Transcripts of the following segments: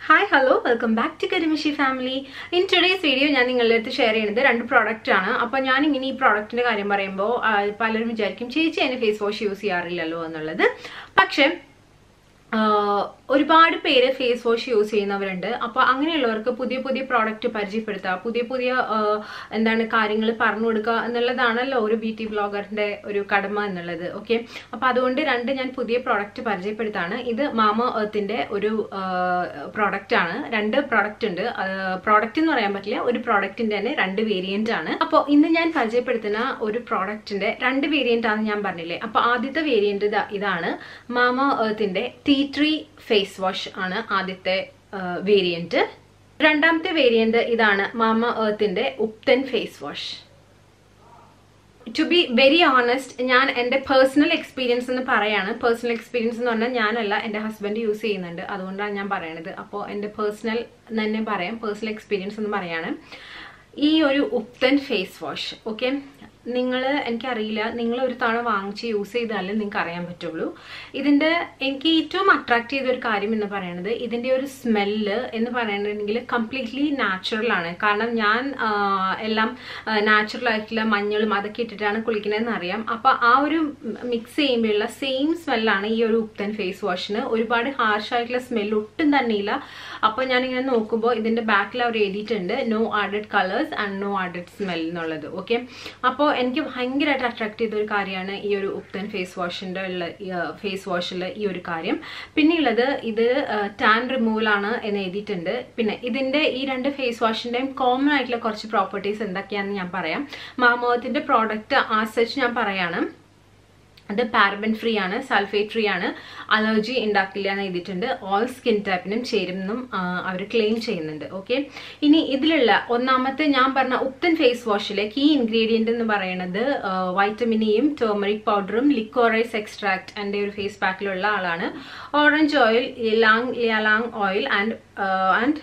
Hi hello welcome back to കരിമിഷി family in today's video ഞാൻ നിങ്ങളുടെ അടുത്ത് ഷെയർ ചെയ്യുന്നത് രണ്ട് പ്രോഡക്റ്റ് ആണ് അപ്പോൾ ഞാൻ ഇങ്ങനെ ഈ പ്രോഡക്റ്റിന്റെ കാര്യം പറയുമ്പോൾ ആ, പലരും വിചാരിക്കും ചേച്ചി അതിന് ഫേസ് വാഷ് യൂസ് ചെയ്യാറില്ലല്ലോ എന്നുള്ളത് പക്ഷേ ആ, ഒരുപാട് പേര് ഫേസ് വാഷ് യൂസ് ചെയ്യുന്നവരുണ്ട് അപ്പോൾ അങ്ങനെയുള്ളവർക്ക് പുതിയ പുതിയ പ്രോഡക്റ്റ് പരിചയപ്പെടുത്തുക പുതിയ പുതിയ ആ, എന്താണ് കാര്യങ്ങൾ പറഞ്ഞു കൊടുക്കുക എന്നുള്ളതാണല്ലോ ഒരു ബ്യൂട്ടി ബ്ലോഗറിന്റെ ഒരു കടമ എന്നുള്ളത് ഓക്കെ അപ്പോൾ അതുകൊണ്ട് രണ്ട് ഞാൻ പുതിയ പ്രോഡക്റ്റ് പരിചയപ്പെടുത്താണ് ഇത് മാമ എർത്തിന്റെ ഒരു പ്രോഡക്റ്റ് ആണ് രണ്ട് പ്രോഡക്റ്റ് ഉണ്ട് പ്രോഡക്റ്റ് എന്ന് പറയാൻ പറ്റില്ല ഒരു പ്രോഡക്റ്റിന്റെ തന്നെ രണ്ട് വേരിയന്റ് ആണ് അപ്പോൾ ഇന്ന് ഞാൻ പരിചയപ്പെടുത്തുന്ന ഒരു പ്രോഡക്റ്റിന്റെ രണ്ട് വേരിയന്റ് ആണെന്ന് ഞാൻ പറഞ്ഞില്ലേ അപ്പോൾ ആദ്യത്തെ വേരിയന്റ് ഇതാണ് മാമ എർത്തിന്റെ ടീ ട്രീ ഫേസ് വാഷ് ആണ് ആദ്യത്തെ വേരിയന്റ് രണ്ടാമത്തെ വേരിയന്റ് ഇതാണ് മാമ എർത്തിന്റെ ubtan face wash to be very honest ഞാൻ എൻ്റെ പേഴ്സണൽ എക്സ്പീരിയൻസ് എന്ന് പറയാണ് പേഴ്സണൽ എക്സ്പീരിയൻസ് എന്ന് പറഞ്ഞാൽ ഞാനല്ല എൻ്റെ ഹസ്ബൻഡ് യൂസ് ചെയ്യുന്നുണ്ട് അതുകൊണ്ടാണ് ഞാൻ പറയണത് അപ്പോൾ എൻ്റെ പേഴ്സണൽ തന്നെ പറയാം പേഴ്സണൽ എക്സ്പീരിയൻസ് എന്ന് പറയാണ് ഈ ഒരു ഉപ്തൻ ഫേസ് വാഷ് ഓക്കെ നിങ്ങൾ എനിക്കറിയില്ല നിങ്ങൾ ഒരു തവണ വാങ്ങിച്ച് യൂസ് ചെയ്താലേ നിങ്ങൾക്ക് അറിയാൻ പറ്റുള്ളൂ ഇതിൻ്റെ എനിക്ക് ഏറ്റവും അട്രാക്ട് ചെയ്ത ഒരു കാര്യം എന്ന് പറയുന്നത് ഇതിൻ്റെ ഒരു സ്മെല്ല് എന്ന് പറയുന്നുണ്ടെങ്കിൽ കംപ്ലീറ്റ്ലി നാച്ചുറൽ ആണ് കാരണം ഞാൻ ആ, എല്ലാം നാച്ചുറൽ ആയിട്ടുള്ള മഞ്ഞളും അതൊക്കെ ഇട്ടിട്ടാണ് കുളിക്കുന്നതെന്ന് അറിയാം അപ്പോൾ ആ ഒരു മിക്സ് ചെയ്യുമ്പോഴുള്ള സെയിം സ്മെല്ലാണ് ഈ ഒരു ഉപ്തൻ ഫേസ് വാഷിന് ഒരുപാട് ഹാർഷ് ആയിട്ടുള്ള സ്മെല്ല് ഒട്ടും തന്നെ ഇല്ല അപ്പോൾ ഞാനിങ്ങനെ നോക്കുമ്പോൾ ഇതിൻ്റെ ബാക്കിൽ അവർ എഴുതിയിട്ടുണ്ട് no added colours and no added smell എന്നുള്ളത് ഓക്കെ അപ്പോൾ എനിക്ക് ഭയങ്കരമായിട്ട് അട്രാക്ട് ചെയ്ത ഒരു കാര്യമാണ് ഈ ഒരു ഉപ്തൻ ഫേസ് വാഷിൻ്റെ ഉള്ള ഫേസ് വാഷിൽ ഈ ഒരു കാര്യം പിന്നെയുള്ളത് ഇത് ടാൻ റിമൂവൽ ആണ് എന്ന് എഴുതിയിട്ടുണ്ട് പിന്നെ ഇതിൻ്റെ ഈ രണ്ട് ഫേസ് വാഷിൻ്റെയും കോമൺ ആയിട്ടുള്ള കുറച്ച് പ്രോപ്പർട്ടീസ് എന്തൊക്കെയാണെന്ന് ഞാൻ പറയാം മാമോത്തിൻ്റെ പ്രോഡക്റ്റ് ആ സച്ച് ഞാൻ പറയാണ് അത് പാരബൻ ഫ്രീ ആണ് സൾഫേറ്റ് ഫ്രീ ആണ് അലർജി ഉണ്ടാക്കില്ല എന്ന് എഴുതിയിട്ടുണ്ട് ഓൾ സ്കിൻ ടൈപ്പിനും ചേരുമെന്നും അവർ ക്ലെയിം ചെയ്യുന്നുണ്ട് ഓക്കെ ഇനി ഇതിലുള്ള ഒന്നാമത്തെ ഞാൻ പറഞ്ഞ ഉപ്തൻ ഫേസ് വാഷിലെ കീ ഇൻഗ്രീഡിയന്റ് എന്ന് പറയുന്നത് വൈറ്റമിൻ ഇയും ടേമറിക് പൗഡറും ലിക്കോറൈസ് എക്സ്ട്രാക്ട് എൻ്റെ ഒരു ഫേസ് പാക്കിലുള്ള ആളാണ് ഓറഞ്ച് ഓയിൽ ലാങ് ലിയാലാങ് oil and and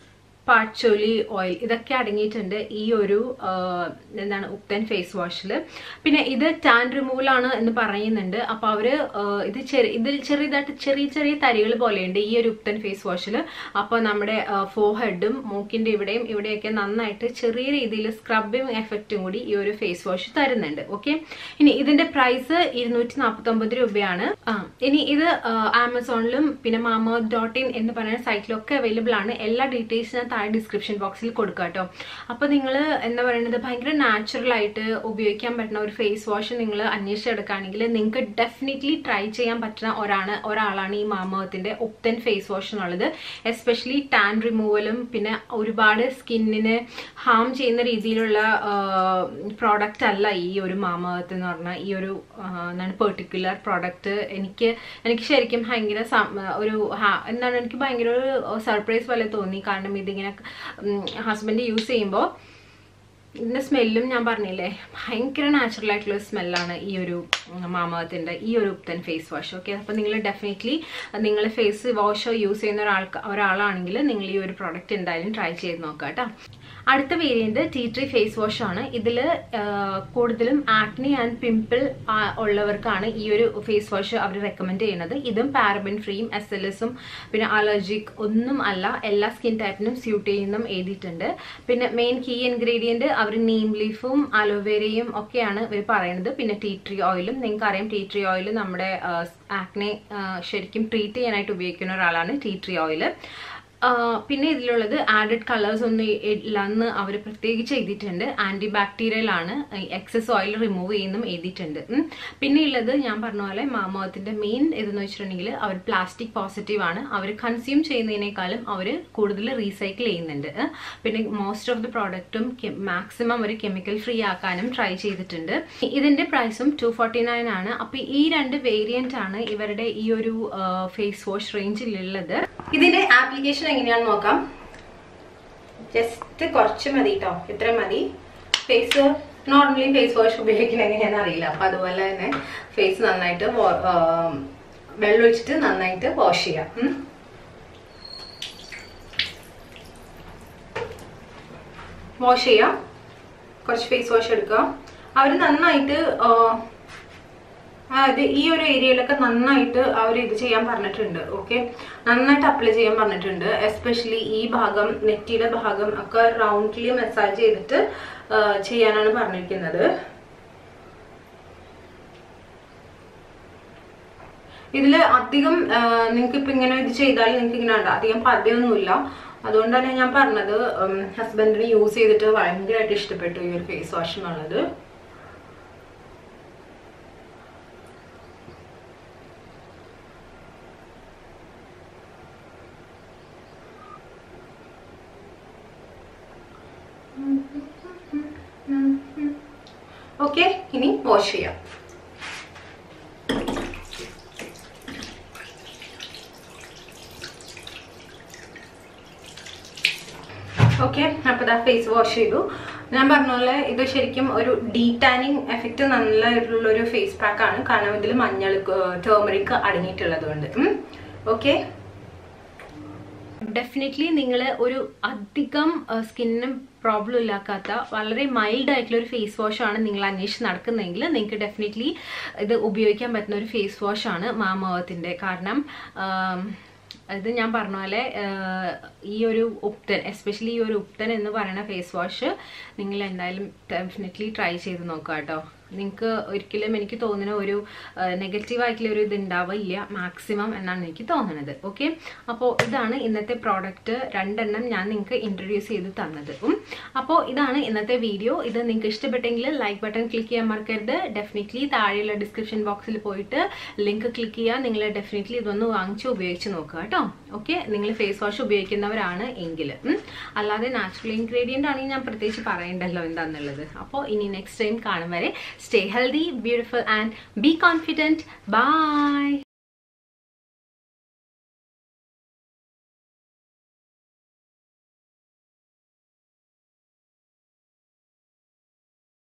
patchouli oil ഇതൊക്കെ അടങ്ങിയിട്ടുണ്ട് ഈ ഒരു ആ, എന്താണ് ഉപ്തൻ ഫേസ് വാഷിൽ പിന്നെ ഇത് ടാൻ റിമൂവൽ ആണ് എന്ന് പറയുന്നുണ്ട് അപ്പൊ അവര് ആ, ഇത് ചെറിയ ഇതിൽ ചെറിയതായിട്ട് ചെറിയ ചെറിയ തരികൾ പോലെയുണ്ട് ഈ ഒരു ഉപ്തൻ ഫേസ് വാഷിൽ അപ്പൊ നമ്മുടെ ഫോഹെഡും മൂക്കിന്റെ ഇവിടെയും ഇവിടെയൊക്കെ നന്നായിട്ട് ചെറിയ രീതിയിൽ സ്ക്രബിങ് എഫക്റ്റും കൂടി ഈ ഒരു ഫേസ് വാഷ് തരുന്നുണ്ട് ഓക്കെ ഇനി ഇതിന്റെ പ്രൈസ് ഇരുന്നൂറ്റി നാൽപ്പത്തി ഒമ്പത് രൂപയാണ് ആ ഇനി ഇത് ആ, ആമസോണിലും പിന്നെ മാമോ ഡോട്ട് ഇൻ എന്ന് പറയുന്ന സൈറ്റിലൊക്കെ അവൈലബിൾ ആണ് എല്ലാ ഡീറ്റെയിൽസ് ഞാൻ താഴെ ഡിസ്ക്രിപ്ഷൻ ബോക്സിൽ കൊടുക്കാം കേട്ടോ അപ്പോൾ നിങ്ങൾ എന്താ പറയുന്നത് ഭയങ്കര നാച്ചുറൽ ആയിട്ട് ഉപയോഗിക്കാൻ പറ്റുന്ന ഒരു ഫേസ് വാഷ് നിങ്ങൾ അന്വേഷിച്ചെടുക്കുകയാണെങ്കിൽ നിങ്ങൾക്ക് ഡെഫിനറ്റ്ലി ട്രൈ ചെയ്യാൻ പറ്റുന്ന ഒരാണ് ഒരാളാണ് ഈ മാമത്തിന്റെ ഒപ്തൻ ഫേസ് വാഷ് എന്നുള്ളത് എസ്പെഷ്യലി ടാൻ റിമൂവലും പിന്നെ ഒരുപാട് സ്കിന്നിന് ഹാം ചെയ്യുന്ന രീതിയിലുള്ള പ്രോഡക്റ്റ് അല്ല ഈ ഒരു മാമത്ത് എന്ന് പറഞ്ഞ ഈ ഒരു ആ, എന്താണ് പെർട്ടിക്കുലർ പ്രോഡക്റ്റ് എനിക്ക് എനിക്ക് ശരിക്കും ഭയങ്കര സം- ഒരു ഹാ- എന്താണ് എനിക്ക് ഭയങ്കര ഒരു സർപ്രൈസ് പോലെ തോന്നി കാരണം ഇതിങ്ങനെ ഹസ്ബൻഡ് യൂസ് ചെയ്യുമ്പോൾ ഇതിന്റെ സ്മെല്ലും ഞാൻ പറഞ്ഞില്ലേ ഭയങ്കര നാച്ചുറൽ ആയിട്ടുള്ള സ്മെല്ലാണ് ഈ ഒരു മാമകത്തിന്റെ ഈ ഒരു ഉപ്തൻ ഫേസ് വാഷ് ഓക്കെ അപ്പൊ നിങ്ങൾ ഡെഫിനറ്റ്ലി നിങ്ങൾ ഫേസ് വാഷോ യൂസ് ചെയ്യുന്ന ഒരാൾക്ക് ഒരാളാണെങ്കിൽ നിങ്ങൾ ഈ ഒരു പ്രോഡക്റ്റ് എന്തായാലും ട്രൈ ചെയ്ത് നോക്കുക കേട്ടോ അടുത്ത variant tea tree face wash ആണ് ഇതിൽ കൂടുതലും ആക്നി ആൻഡ് പിമ്പിൾ ഉള്ളവർക്കാണ് ഈ ഒരു ഫേസ് വാഷ് അവർ റെക്കമെൻഡ് ചെയ്യുന്നത് ഇതും പാരബൻ ഫ്രീയും എസ് എൽ എസും പിന്നെ അലർജിക് ഒന്നും അല്ല എല്ലാ സ്കിൻ ടൈപ്പിനും സ്യൂട്ട് ചെയ്യുന്നതും എഴുതിയിട്ടുണ്ട് പിന്നെ മെയിൻ കീ ഇൻഗ്രീഡിയന്റ് അവർ നീം ലീഫും അലോവേരയും ഒക്കെയാണ് ഇവർ പറയുന്നത് പിന്നെ ടീ ട്രീ ഓയിലും നിങ്ങൾക്ക് അറിയാം ടീ ട്രീ ഓയിൽ നമ്മുടെ ആക്നെ ശരിക്കും ട്രീറ്റ് ചെയ്യാനായിട്ട് ഉപയോഗിക്കുന്ന ഒരാളാണ് ടീ ട്രീ ഓയിൽ പിന്നെ ഇതിലുള്ളത് ആഡഡ് കളേഴ്സ് ഒന്നും ഇല്ലെന്ന് അവർ പ്രത്യേകിച്ച് എഴുതിയിട്ടുണ്ട് ആന്റി ബാക്ടീരിയൽ ആണ് എക്സസ് ഓയിൽ റിമൂവ് ചെയ്യുന്നതും എഴുതിയിട്ടുണ്ട് ഉം. പിന്നെ ഉള്ളത് ഞാൻ പറഞ്ഞ പോലെ മാമോത്തിന്റെ മെയിൻ ഇതെന്ന് വെച്ചിട്ടുണ്ടെങ്കിൽ അവർ പ്ലാസ്റ്റിക് പോസിറ്റീവ് ആണ് അവർ കൺസ്യൂം ചെയ്യുന്നതിനേക്കാളും അവർ കൂടുതൽ റീസൈക്കിൾ ചെയ്യുന്നുണ്ട് ഉം. പിന്നെ മോസ്റ്റ് ഓഫ് ദി പ്രോഡക്റ്റും മാക്സിമം അവർ കെമിക്കൽ ഫ്രീ ആക്കാനും ട്രൈ ചെയ്തിട്ടുണ്ട് ഇതിന്റെ പ്രൈസും ടു ഫോർട്ടി നയൻ ആണ് അപ്പൊ ഈ രണ്ട് വേരിയന്റ് ആണ് ഇവരുടെ ഈ ഒരു ഫേസ് വാഷ് റേഞ്ചിലുള്ളത് ഇതിന്റെ ആപ്ലിക്കേഷൻ എങ്ങനെയാണെന്ന് നോക്കാം ജസ്റ്റ് കുറച്ച് മതി കേട്ടോ ഇത്ര മതി ഫേസ് നോർമലി ഫേസ് വാഷ് ഉപയോഗിക്കുന്ന എങ്ങനെയാണെന്ന് അറിയില്ല അപ്പൊ അതുപോലെ തന്നെ ഫേസ് നന്നായിട്ട് wa- ആ, വെള്ളം ഒഴിച്ചിട്ട് നന്നായിട്ട് വാഷ് ചെയ്യാം ഉം. വാഷ് ചെയ്യാം കുറച്ച് ഫേസ് വാഷ് എടുക്കുക അവർ നന്നായിട്ട് ആ, അതായത് ഈ ഒരു ഏരിയയിലൊക്കെ നന്നായിട്ട് അവർ ഇത് ചെയ്യാൻ പറഞ്ഞിട്ടുണ്ട് ഓക്കെ നന്നായിട്ട് അപ്ലൈ ചെയ്യാൻ പറഞ്ഞിട്ടുണ്ട് എസ്പെഷ്യലി ഈ ഭാഗം നെറ്റിയുടെ ഭാഗം ഒക്കെ റൗണ്ട്ലി മസാജ് ചെയ്തിട്ട് ആ, ചെയ്യാനാണ് പറഞ്ഞിരിക്കുന്നത് ഇതിൽ അധികം നിങ്ങൾക്ക് ഇപ്പം ഇങ്ങനെ ഇത് ചെയ്താൽ നിങ്ങൾക്ക് ഇങ്ങനെ ഉണ്ട് അധികം പതയൊന്നുമില്ല അതുകൊണ്ടാണ് ഞാൻ പറഞ്ഞത് ഹസ്ബൻഡിന് യൂസ് ചെയ്തിട്ട് ഭയങ്കരമായിട്ട് ഇഷ്ടപ്പെട്ടു ഈ ഒരു ഫേസ് വാഷ് എന്നുള്ളത് ഓക്കെ ഇനി വാഷ് ചെയ്യാം ഓക്കെ അപ്പോൾ ഇതാ ഫേസ് വാഷ് ചെയ്തു ഞാൻ പറഞ്ഞ പോലെ ഇത് ശരിക്കും ഒരു ഡീടാനിങ് എഫക്റ്റ് നല്ലൊരു ഒരു ഫേസ് പാക്ക് ആണ് കാരണം ഇതിൽ മഞ്ഞൾ ടേമറിക് അടങ്ങിയിട്ടുള്ളത് കൊണ്ട് ഓക്കെ ഡെഫിനറ്റ്ലി നിങ്ങൾ ഒരു അധികം സ്കിന്നിനും പ്രോബ്ലം ഇല്ലാക്കാത്ത വളരെ മൈൽഡ് ആയിട്ടുള്ള ഒരു ഫേസ് വാഷ് ആണ് നിങ്ങൾ അന്വേഷിച്ച് നടക്കുന്നതെങ്കിൽ നിങ്ങൾക്ക് ഡെഫിനറ്റ്ലി ഇത് ഉപയോഗിക്കാൻ പറ്റുന്ന ഒരു ഫേസ് വാഷ് ആണ് മാമവത്തിൻ്റെ കാരണം ആം, ഇത് ഞാൻ പറഞ്ഞ പോലെ ആഹ്, ഈ ഒരു ഉപ്തൻ എസ്പെഷ്യലി ഈ ഒരു ഉപ്തൻ എന്ന് പറയുന്ന ഫേസ് വാഷ് നിങ്ങൾ എന്തായാലും ഡെഫിനറ്റ്ലി ട്രൈ ചെയ്ത് നോക്കുക കേട്ടോ നിങ്ങൾക്ക് ഒരിക്കലും എനിക്ക് തോന്നുന്ന ഒരു നെഗറ്റീവ് ആയിട്ടുള്ള ഒരു ഇത് ഉണ്ടാവില്ല മാക്സിമം എന്നാണ് എനിക്ക് തോന്നുന്നത് ഓക്കെ അപ്പോൾ ഇതാണ് ഇന്നത്തെ പ്രോഡക്റ്റ് രണ്ടെണ്ണം ഞാൻ നിങ്ങൾക്ക് ഇൻട്രൊഡ്യൂസ് ചെയ്ത് തന്നത് അപ്പോൾ ഇതാണ് ഇന്നത്തെ വീഡിയോ ഇത് നിങ്ങൾക്ക് ഇഷ്ടപ്പെട്ടെങ്കിൽ ലൈക്ക് ബട്ടൺ ക്ലിക്ക് ചെയ്യാൻ മറക്കരുത് ഡെഫിനറ്റ്ലി താഴെയുള്ള ഡിസ്ക്രിപ്ഷൻ ബോക്സിൽ പോയിട്ട് ലിങ്ക് ക്ലിക്ക് ചെയ്യുക നിങ്ങൾ ഡെഫിനറ്റ്ലി ഇതൊന്ന് വാങ്ങിച്ച് ഉപയോഗിച്ച് നോക്കുക കേട്ടോ ഓക്കെ നിങ്ങൾ ഫേസ് വാഷ് ഉപയോഗിക്കുന്നവരാണ് എങ്കിൽ ഉം. അല്ലാതെ നാച്ചുറൽ ഇൻഗ്രീഡിയൻ്റ് ആണെങ്കിൽ ഞാൻ പ്രത്യേകിച്ച് പറയണ്ടല്ലോ എന്താണെന്നുള്ളത് അപ്പോൾ ഇനി നെക്സ്റ്റ് ടൈം കാണും വരെ stay healthy beautiful and be confident by